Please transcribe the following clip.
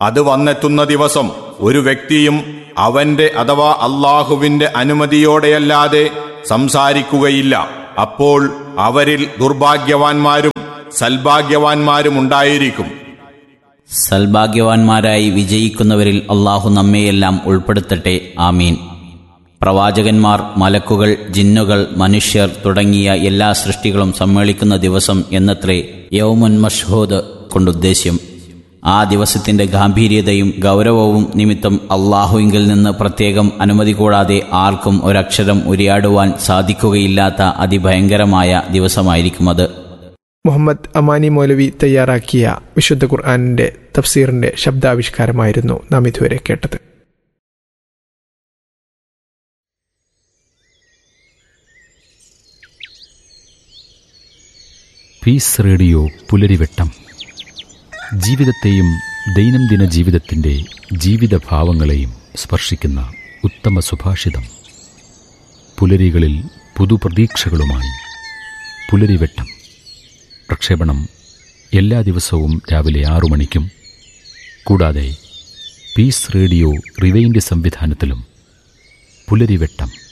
അത് വന്നെത്തുന്ന ദിവസം ഒരു വ്യക്തിയും അവന്റെ അഥവാ അള്ളാഹുവിന്റെ അനുമതിയോടെയല്ലാതെ സംസാരിക്കുകയില്ല അപ്പോൾ അവരിൽ ദുർഭാഗ്യവാന്മാരും സൽഭാഗ്യവാന്മാരും ഉണ്ടായിരിക്കും സൽഭാഗ്യവാന്മാരായി വിജയിക്കുന്നവരിൽ അള്ളാഹു നമ്മെയെല്ലാം ഉൾപ്പെടുത്തട്ടെ ആമീൻ പ്രവാചകന്മാർ മലക്കുകൾ ജിന്നുകൾ മനുഷ്യർ തുടങ്ങിയ എല്ലാ സൃഷ്ടികളും സമ്മേളിക്കുന്ന ദിവസം എന്നത്രേ യൗമുൻ മഷ്ഹൂദ് കൊണ്ടുദ്ദേശ്യം ആ ദിവസത്തിന്റെ ഗാംഭീര്യതയും ഗൗരവവും നിമിത്തം അള്ളാഹുവിങ്കിൽ നിന്ന് പ്രത്യേകം അനുമതി കൂടാതെ ആർക്കും ഒരക്ഷരം ഉരിയാടുവാൻ സാധിക്കുകയില്ലാത്ത അതിഭയങ്കരമായ ദിവസമായിരിക്കും അത് മുഹമ്മദ് അമാനി മൗലവി തയ്യാറാക്കിയ വിശുദ്ധ ഖുർആാനിന്റെ തഫ്സീറിന്റെ ശബ്ദാവിഷ്കാരമായിരുന്നു നാം ഇതുവരെ കേട്ടത് പീസ് റേഡിയോ പുലരിവെട്ടം ജീവിതത്തെയും ദൈനംദിന ജീവിതത്തിൻ്റെ ജീവിതഭാവങ്ങളെയും സ്പർശിക്കുന്ന ഉത്തമ സുഭാഷിതം പുലരികളിൽ പുതുപ്രതീക്ഷകളുമായി പുലരിവെട്ടം പ്രക്ഷേപണം എല്ലാ ദിവസവും രാവിലെ ആറു മണിക്കും കൂടാതെ പീസ് റേഡിയോ റിവൈൻഡ് സംവിധാനത്തിലും പുലരിവെട്ടം